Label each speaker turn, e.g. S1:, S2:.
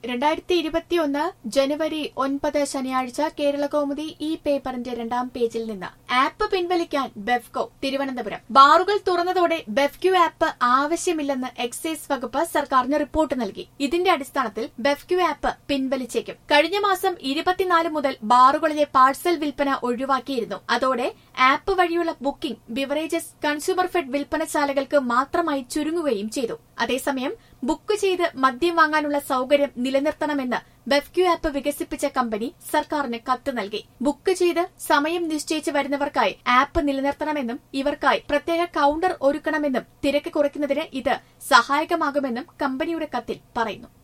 S1: രണ്ടായിരത്തി ഇരുപത്തിയൊന്ന് ജനുവരി ഒൻപത് ശനിയാഴ്ച കേരളകൗമുദി ഈ പേപ്പറിന്റെ രണ്ടാം പേജിൽ നിന്ന് ആപ്പ് പിൻവലിക്കാൻ ബെഫ്കോ തിരുവനന്തപുരം ബാറുകൾ തുറന്നതോടെ ബെഫ്ക്യു ആപ്പ് ആവശ്യമില്ലെന്ന് എക്സൈസ് വകുപ്പ് സർക്കാരിന് റിപ്പോർട്ട് നൽകി ഇതിന്റെ അടിസ്ഥാനത്തിൽ ബെഫ്ക്യു ആപ്പ് പിൻവലിച്ചേക്കും കഴിഞ്ഞ മാസം ഇരുപത്തിനാല് മുതൽ ബാറുകളിലെ പാഴ്സൽ വിൽപ്പന ഒഴിവാക്കിയിരുന്നു അതോടെ ആപ്പ് വഴിയുള്ള ബുക്കിംഗ് ബിവറേജസ് കൺസ്യൂമർ ഫെഡ് വിൽപ്പനശാലകൾക്ക് മാത്രമായി ചുരുങ്ങുകയും ചെയ്തു അതേസമയം ബുക്ക് ചെയ്ത് മദ്യം വാങ്ങാനുള്ള സൌകര്യം നിലനിർത്തണമെന്ന് ബെഫ്ക്യു ആപ്പ് വികസിപ്പിച്ച കമ്പനി സർക്കാരിന് കത്ത് നൽകി ബുക്ക് ചെയ്ത് സമയം നിശ്ചയിച്ച് വരുന്നവർക്കായി ആപ്പ് നിലനിർത്തണമെന്നും ഇവർക്കായി പ്രത്യേക കൌണ്ടർ ഒരുക്കണമെന്നും തിരക്ക് കുറയ്ക്കുന്നതിന് ഇത് സഹായകമാകുമെന്നും കമ്പനിയുടെ കത്തിൽ പറയുന്നു